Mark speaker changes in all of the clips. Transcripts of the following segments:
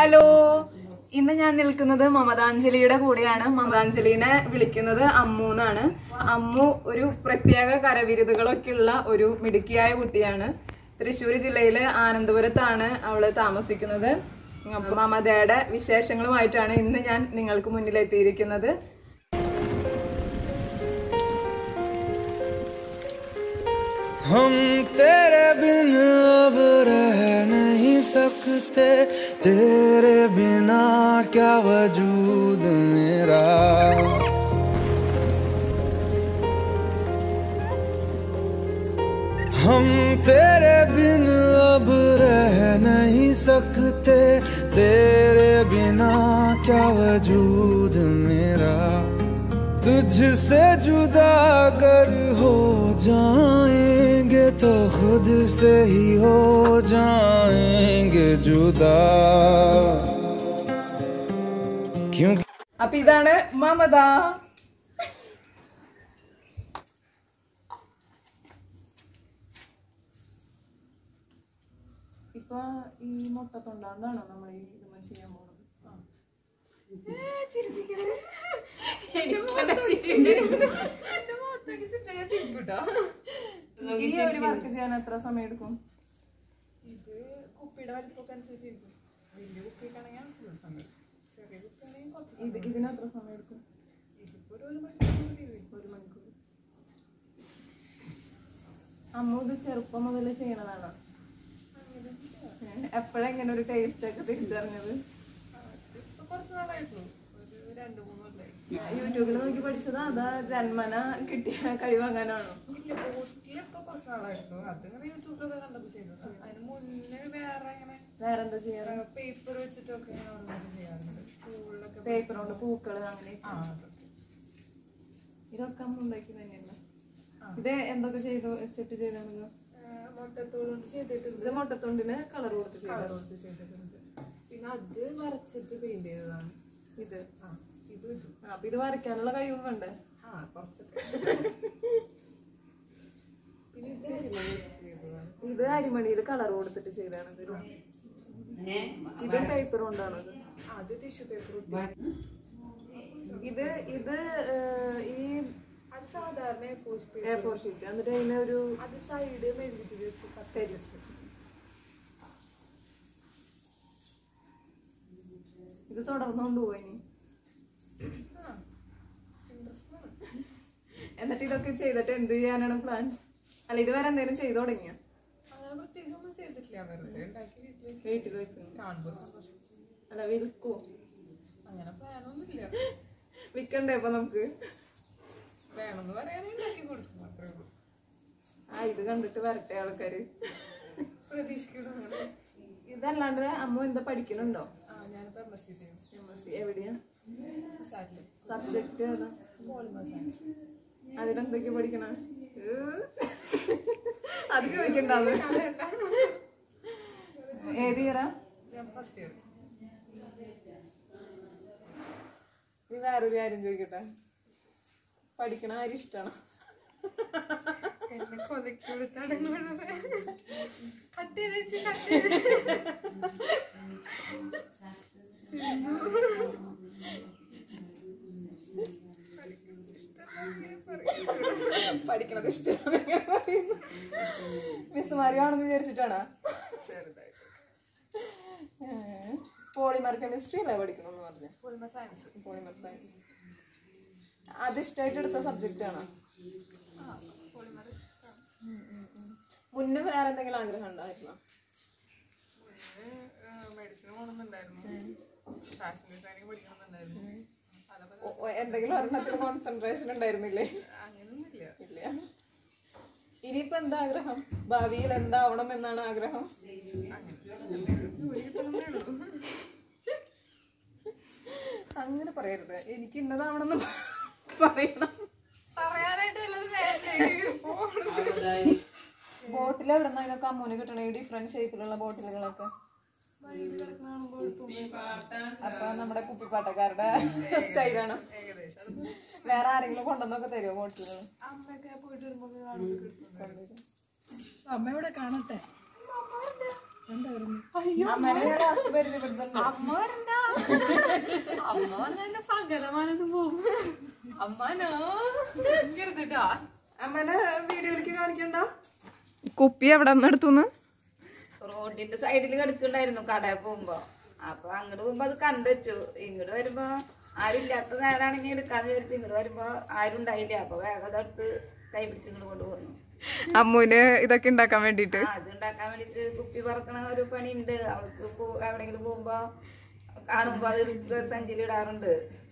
Speaker 1: Hello ഇന്ന് ഞാൻ നിൽക്കുന്നത് മമതാഞ്ജലിയുടെ കൂടെയാണ് മമതാഞ്ജലിനെ വിളിക്കുന്നത് അമ്മു എന്നാണ് അമ്മു ഒരു പ്രത്യേക കരവിരുതുകളൊക്കെ ഉള്ള ഒരു മിടുക്കിയായ കുട്ടിയാണ് തൃശ്ശൂർ ജില്ലയിലെ ആനന്ദപുരത്താണ് അവള് താമസിക്കുന്നത് അപ്പൊ മമതയുടെ വിശേഷങ്ങളുമായിട്ടാണ് ഇന്ന് ഞാൻ നിങ്ങൾക്ക് മുന്നിൽ എത്തിയിരിക്കുന്നത്
Speaker 2: हम तेरे बिन अब रह नहीं सकते तेरे बिना क्या वजूद मेरा हम तेरे बिन अब रह नहीं सकते तेरे बिना क्या वजूद मेरा तुझसे जुदा अगर हो जाएंगे तो खुद से ही हो जाएंगे जुदा क्योंकि
Speaker 1: അപ്പൊ ഇതാണ് മമത ഇപ്പൊ ഈ മുട്ടത്തൊണ്ടാണ്ടാണോ നമ്മൾ ഈ ഇതുമ്മ ചെയ്യാൻ പോകുന്നത് ഈ ഒരു വർക്ക് ചെയ്യാൻ എത്ര സമയം എടുക്കും
Speaker 3: ഇത് കുപ്പിയുടെ വലിപ്പമൊക്കെ അനുസരിച്ചിരിക്കും വലിയ കുപ്പിയൊക്കെയാണെങ്കിൽ കൂടുതൽ സമയം ചെറിയ കുപ്പിയാണെങ്കിൽ കുറച്ച്
Speaker 1: ഇത് ഇതിന് എത്ര സമയം എടുക്കും
Speaker 3: ഇതിപ്പോ ഒരു ഒരു മണിക്കൂർ മതി
Speaker 1: ഒരു മണിക്കൂർ അമ്മു ഇത് ചെറുപ്പം മുതൽ ചെയ്യണതാണോ എപ്പോഴെങ്ങനെ ഒരു ടേസ്റ്റ് ഒക്കെ തിരിച്ചറിഞ്ഞത്
Speaker 3: ഇപ്പൊ കുറച്ച് നാളായിട്ടുള്ളൂ ഒരു രണ്ട് മൂന്ന് കൊല്ലായി
Speaker 1: യൂട്യൂബിൽ നോക്കി പഠിച്ചതാ അതാ ജന്മന കിട്ടിയ കഴിവങ്ങാനാണോ
Speaker 3: ഇല്ല ബോട്ടിലിപ്പോ കുറച്ച് നാളായിട്ടുള്ളൂ അതിങ്ങനെ യൂട്യൂബിലൊക്കെ കണ്ടപ്പോ ചെയ്തത് അതിന് മുന്നേ വേറെ ഇങ്ങനെ
Speaker 1: വേറെന്താ ചെയ്യാറ്
Speaker 3: പേപ്പർ വെച്ചിട്ടൊക്കെ ഇങ്ങനെ ഓരോന്നൊക്കെ ചെയ്യാറുണ്ട് സ്കൂളിലൊക്കെ
Speaker 1: പേപ്പർ കൊണ്ട് പൂക്കള് അങ്ങനെ
Speaker 3: ആ അതൊക്കെ
Speaker 1: ഇതൊക്കെ അമ്മ ഉണ്ടാക്കി തന്നെയല്ല ഇത് എന്തൊക്കെ ചെയ്തു വെച്ചിട്ട് ചെയ്താണെന്ന്
Speaker 3: മുട്ടത്തോട് കൊണ്ട് ചെയ്തിട്ടുണ്ട്
Speaker 1: ഇത് മുട്ടത്തൊണ്ടിന് കളർ കൊടുത്ത് ചെയ്തു
Speaker 3: കളർ കൊടുത്ത് ചെയ്തിട്ടുണ്ട് പിന്നെ അത് വരച്ചിട്ട് പെയിന്റ് ചെയ്തതാണ്
Speaker 1: ഇത്
Speaker 3: ആ ഇതും ഇതും
Speaker 1: ആ, അപ്പൊ ഇത് വരയ്ക്കാനുള്ള കഴിവും വേണ്ടേ
Speaker 3: ആ കുറച്ചൊക്കെ പിന്നെ ഇത് അരിമണി വെച്ചിട്ട് ചെയ്തതാണ്
Speaker 1: ഇത് അരിമണിയിൽ കളർ കൊടുത്തിട്ട് ചെയ്താണ് ഇത് ഇത് പേപ്പർ കൊണ്ടാണ് ഇത്
Speaker 3: അത് ടിഷ്യൂ പേപ്പർ
Speaker 1: ഇത് ഇത് ഏഹ്, ഈ
Speaker 3: അത് സാധാരണ ഫോർ
Speaker 1: എ ഫോർ ഷീറ്റ് എന്നിട്ട് അതിന് ഒരു
Speaker 3: അത് സൈഡ് മെഴുകുതിരി വെച്ച് കട്ട്
Speaker 1: തേച്ച് ഇത് തുടർന്നുകൊണ്ട് പോയി എന്നിട്ട് ഇതൊക്കെ ചെയ്തിട്ട് എന്ത് ചെയ്യാനാണ് പ്ലാൻ അല്ല ഇതുവരെ എന്തെങ്കിലും ചെയ്തു തുടങ്ങിയ
Speaker 3: അങ്ങനെ പ്രത്യേകിച്ച് ഒന്നും ചെയ്തിട്ടില്ല വെറുതെ ഉണ്ടാക്കി വീട്ടിൽ
Speaker 1: വീട്ടിൽ വെക്കുന്നു
Speaker 3: കാണുമ്പോൾ സന്തോഷം
Speaker 1: അല്ല വിൽക്കോ
Speaker 3: അങ്ങനെ പ്ലാനൊന്നുമില്ല
Speaker 1: വിൽക്കണ്ടേ അപ്പൊ നമുക്ക്
Speaker 3: വേണമെന്ന് പറയാണെങ്കിൽ ഉണ്ടാക്കി കൊടുക്കും അത്രേ ഉള്ളൂ
Speaker 1: ആ ഇത് കണ്ടിട്ട് വരട്ടെ ആൾക്കാര്
Speaker 3: പ്രതീക്ഷിക്കണം അങ്ങനെ
Speaker 1: ഇതല്ലാണ്ട് അമ്മ എന്താ പഠിക്കണുണ്ടോ
Speaker 3: ആ ഞാനിപ്പോൾ എം എസ് സി ചെയ്യും
Speaker 1: എം എസ് സി എവിടെയാ
Speaker 3: സാറ്റില്
Speaker 1: സബ്ജക്ട് ഏതാ
Speaker 3: പോളിമർ സയൻസ്
Speaker 1: അതിലെന്തൊക്കെ പഠിക്കണ അത് ചോദിക്കണ്ടാന്ന് ഏത് ഇയറാ
Speaker 3: ഞാൻ ഫസ്റ്റ് ഇയർ
Speaker 1: നീ വേറൊരു കാര്യം ചോദിക്കട്ടെ പഠിക്കണ ആരും ഇഷ്ടമാണ്
Speaker 3: എന്നെ കൊതക്കി കൊടുത്താണ് കട്ട് ചെയ്ത് വെച്ച് കട്ട് ചെയ്ത്
Speaker 1: പഠിക്കണത് ഇഷ്ടമാണ് പറയുന്നു മിസ്സുമാരിയാണെന്ന് വിചാരിച്ചിട്ടാണോ
Speaker 3: ചെറുതായിട്ട്
Speaker 1: പോളിമർ കെമിസ്ട്രി അല്ലേ പഠിക്കണമെന്ന് പറഞ്ഞു
Speaker 3: പോളിമർ സയൻസ്
Speaker 1: പോളിമർ സയൻസ് അത് ഇഷ്ടമായിട്ട് എടുത്ത സബ്ജക്റ്റ് ആണോ
Speaker 3: ആ പോളിമർ ഇഷ്ടമാണ്
Speaker 1: മുന്നേ വേറെ എന്തെങ്കിലും ആഗ്രഹം ഉണ്ടായിരുന്നോ
Speaker 3: മെഡിസിൻ പോകണമെന്നുണ്ടായിരുന്നു ഫാഷൻ ഡിസൈനിങ് പഠിക്കണമെന്നുണ്ടായിരുന്നു അതൊക്കെ
Speaker 1: ഓ- ഓ, എന്തെങ്കിലും ഒരെണ്ണത്തിൽ കോൺസെൻട്രേഷൻ ഉണ്ടായിരുന്നില്ലേ
Speaker 3: അങ്ങനെയൊന്നുമില്ല
Speaker 1: ഇല്ല ഇനിയിപ്പോ എന്താ ആഗ്രഹം ഭാവിയിൽ എന്താവണം എന്നാണ് ആഗ്രഹം
Speaker 3: ജോലി കിട്ടണമെന്നേ ഉള്ളൂ
Speaker 1: അങ്ങനെ പറയരുത് എനിക്ക് ഇന്നതാവണമെന്ന് പറയണം
Speaker 3: പറയാനായിട്ട് വല്ലതും വേണ്ടേ
Speaker 1: ബോട്ടിൽ എവിടെ നിന്നാ ഇതൊക്കെ അമ്മൂന് കിട്ടണേ ഡിഫറെന്റ് ഷേപ്പിലുള്ള ബോട്ടിലുകളൊക്കെ
Speaker 3: വഴിയിൽ കിടക്കുന്ന കാണുമ്പോൾ
Speaker 1: അപ്പൊ നമ്മുടെ കുപ്പിപ്പാട്ടക്കാരുടെ സ്റ്റൈലാണ്
Speaker 3: ഏകദേശം അത്
Speaker 1: വേറെ ആരെങ്കിലും കൊണ്ടുവന്നൊക്കെ തരുമോ ബോട്ടിലുകൾ
Speaker 3: അമ്മയൊക്കെ പോയിട്ട് വരുമ്പോൾ കാണുമ്പോൾ കിട്ടുന്നത്
Speaker 4: അമ്മ ഇവിടെ കാണട്ടെ
Speaker 1: അമ്മേനെ ലാസ്റ്റ് പരിചയപ്പെടുത്തുന്നുണ്ട്
Speaker 3: അമ്മ വരണ്ട അമ്മ വന്നെ സകലമാനത് പോകും അമ്മാനോ കരുതിട്ടാ
Speaker 1: അമ്മേനെ വീഡിയോയിലേക്ക് കാണിക്കണ്ട കുപ്പി എവിടെ നിന്ന് എടുത്തുന്ന്
Speaker 4: റോഡിന്റെ സൈഡിൽ കിടക്കുന്നുണ്ടായിരുന്നു കടയിൽ പോകുമ്പോ അപ്പൊ അങ്ങോട്ട് പോകുമ്പോ അത് കണ്ടുവച്ചു ഇങ്ങോട്ട് വരുമ്പോ ആരും ഇല്ലാത്ത നേരാണെങ്കിൽ എടുക്കാന്ന് വിചാരിച്ചു ഇങ്ങോട്ട് വരുമ്പോ ആരും ഉണ്ടായില്ല അപ്പൊ വേഗം അതെടുത്ത് കൈ പിടിച്ച് ഇങ്ങോട്ട് കൊണ്ടുപോകുന്നു
Speaker 1: അമ്മുവിന് ഇതൊക്കെ ഉണ്ടാക്കാൻ വേണ്ടിട്ട്
Speaker 4: ആ അത് ഉണ്ടാക്കാൻ വേണ്ടിട്ട് കുപ്പി പറക്കണ ഒരു പണി ഉണ്ട് അവൾക്ക് പോ- എവിടെയെങ്കിലും പോകുമ്പോ കാണുമ്പോ അത് എടുത്ത് സഞ്ചിയിലിടാറുണ്ട്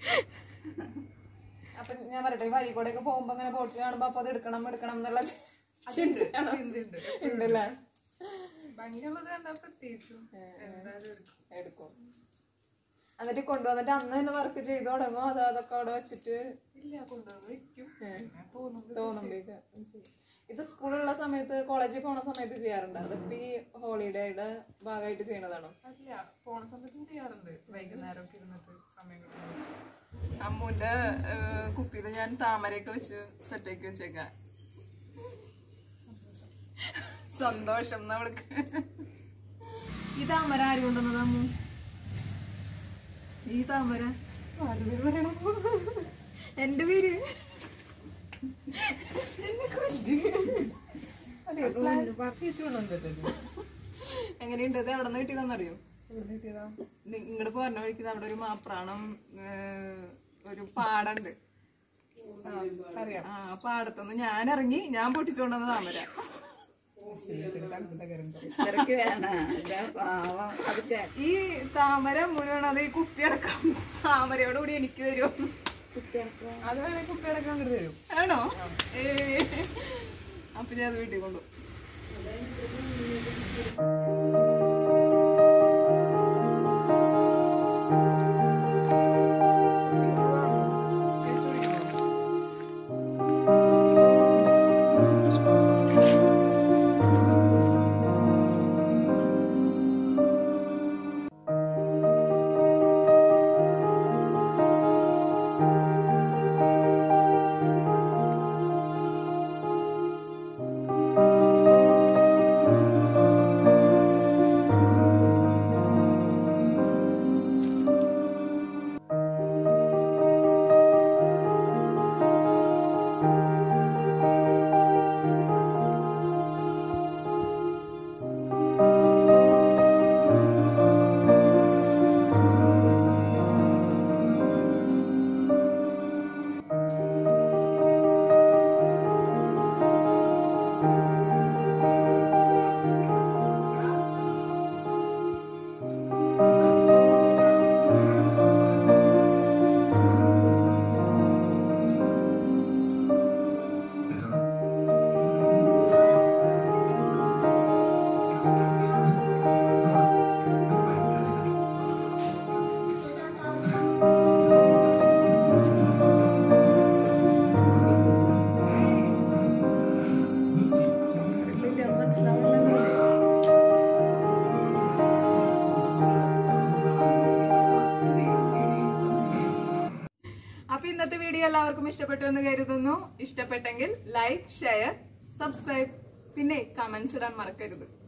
Speaker 1: അപ്പൊ ഞാൻ പറയട്ടെ ഈ വഴി കൂടെ ഒക്കെ പോകുമ്പോ അങ്ങനെ ബോട്ടിൽ കാണുമ്പോ അപ്പൊ അത് എടുക്കണം എടുക്കണം എന്നുള്ള ചിന്ത ഉണ്ടല്ലേ
Speaker 3: ഭംഗിയുള്ളത് കണ്ടാ പ്രത്യേകിച്ചും എന്തായാലും എടുക്കും.
Speaker 1: എടുക്കും എന്നിട്ട് കൊണ്ടുവന്നിട്ട് അന്ന് തന്നെ വർക്ക് ചെയ്തു തുടങ്ങും അതോ അതൊക്കെ അവിടെ വെച്ചിട്ട്
Speaker 3: ഇല്ല കൊണ്ടുവന്ന് വെക്കും പിന്നെ തോന്നുന്നത്
Speaker 1: തോന്നുമ്പോഴേക്ക് ചെയ്യും. ഇത് സ്കൂളുള്ള സമയത്ത് കോളേജിൽ പോണ സമയത്ത് ചെയ്യാറുണ്ട് അതിപ്പോ ഈ ഹോളിഡേയുടെ ഭാഗമായിട്ട് ചെയ്യണതാണോ
Speaker 3: അല്ല പോണ സമയത്തും ചെയ്യാറുണ്ട് വൈകുന്നേരം ഒക്കെ ഇരുന്നിട്ട് സമയം കിട്ടുമ്പോൾ
Speaker 1: അമ്മുവിന്റെ കുപ്പിയിൽ ഞാൻ താമരയൊക്കെ വെച്ച് സെറ്റാക്കി വെച്ചേക്കാം സന്തോഷം നമ്മൾക്ക് ഈ താമര ആര് കൊണ്ടുവന്നത് അമ്മു ഈ താമര എന്റെ പേര് എങ്ങനെയുണ്ട് ഇത് എവിടെ നിന്ന് കിട്ടിയതാണെന്നറിയോ ഇങ്ങോട്ട് പറഞ്ഞ വഴിക്ക് അവിടെ ഒരു മാപ്രാണം ഏഹ്, ഒരു പാടുണ്ട് ആ പാടത്തുനിന്ന് ഞാൻ ഇറങ്ങി ഞാൻ പൊട്ടിച്ചുകൊണ്ടുവന്ന താമര
Speaker 4: തിരക്ക് വേണ ഇതാ പാവം അത് ചെ-
Speaker 1: ഈ താമര മുഴുവൻ അത് ഈ കുപ്പിയടക്കം താമരയോട് കൂടി എനിക്ക് തരും
Speaker 4: കുട്ടികൾക്ക്
Speaker 3: അത് വേണേ കുട്ടികളൊക്കെ അങ്ങോട്ട് തരും
Speaker 1: ആണോ ഏ അപ്പൊ ഞാൻ അത് വീട്ടിൽ കൊണ്ടു അപ്പൊ ഇന്നത്തെ വീഡിയോ എല്ലാവർക്കും ഇഷ്ടപ്പെട്ടു എന്ന് കരുതുന്നു ഇഷ്ടപ്പെട്ടെങ്കിൽ ലൈക്ക് ഷെയർ സബ്സ്ക്രൈബ് പിന്നെ കമന്റ്സ് ഇടാൻ മറക്കരുത്